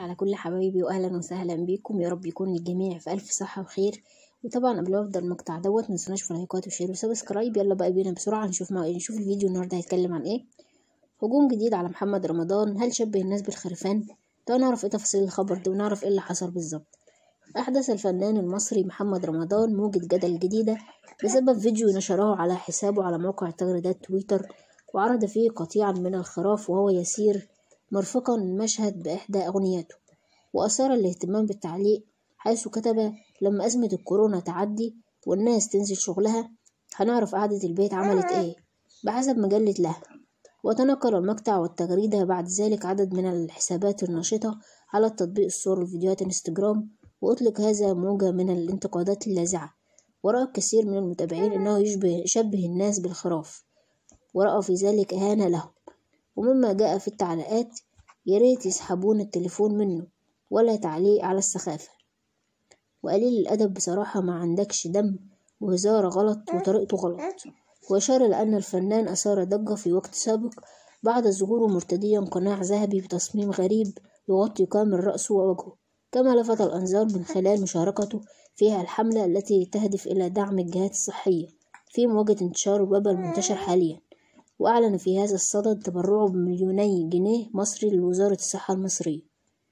على كل حبايبي واهلا وسهلا بيكم يا رب يكون الجميع في الف صحه وخير وطبعا قبل ما ابدا المقطع دوت متنسوناش في لايكات وشير وسبسكرايب يلا بقى بينا بسرعه نشوف مع... نشوف الفيديو النهارده هيتكلم عن ايه هجوم جديد على محمد رمضان هل شبه الناس بالخرفان تعالوا نعرف ايه تفاصيل الخبر ده ونعرف ايه اللي حصل بالظبط أحدث الفنان المصري محمد رمضان موجة جدل جديدة بسبب فيديو نشره على حسابه على موقع تغريدات تويتر وعرض فيه قطيعا من الخراف وهو يسير مرفقا المشهد بإحدى أغنياته وأثار الاهتمام بالتعليق حيث كتب لما أزمة الكورونا تعدي والناس تنزل شغلها هنعرف قعدة البيت عملت إيه بحسب مجلة له وتنقل المقطع والتغريدة بعد ذلك عدد من الحسابات الناشطة على التطبيق الصور وفيديوهات انستجرام وأطلق هذا موجة من الانتقادات اللاذعة ورأى الكثير من المتابعين أنه يشبه يشبه الناس بالخراف ورأى في ذلك إهانة لهم ومما جاء في التعليقات ياريت يسحبون التليفون منه ولا تعليق على السخافة وقليل الأدب بصراحة ما عندكش دم وهزار غلط وطريقته غلط وأشار لأن الفنان أثار ضجة في وقت سابق بعد ظهوره مرتديا قناع ذهبي بتصميم غريب يغطي كامل رأسه ووجهه كما لفت الأنظار من خلال مشاركته فيها الحملة التي تهدف إلى دعم الجهات الصحية في مواجهة انتشار الوباء المنتشر حاليا وأعلن في هذا الصدد تبرعه بمليوني جنيه مصري لوزارة الصحة المصرية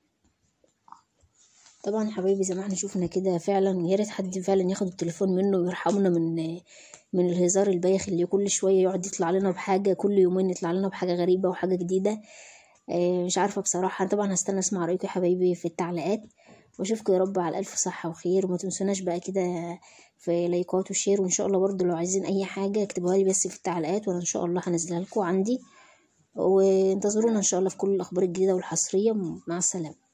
طبعا يا حبايبي زي ما احنا شفنا كده فعلا يا ريت حد فعلا ياخد التليفون منه ويرحمنا من من الهزار البايخ اللي كل شويه يقعد يطلع لنا بحاجه كل يومين يطلع لنا بحاجه غريبه وحاجه جديده مش عارفه بصراحه طبعا هستنى اسمع رايكم يا حبايبي في التعليقات واشوفكم يا رب على الف صحه وخير وما تنسوناش بقى كده في لايكات وشير وان شاء الله برضو لو عايزين اي حاجه اكتبوها لي بس في التعليقات وانا ان شاء الله هنزلها لكم عندي وانتظرونا ان شاء الله في كل الاخبار الجديده والحصريه مع السلامه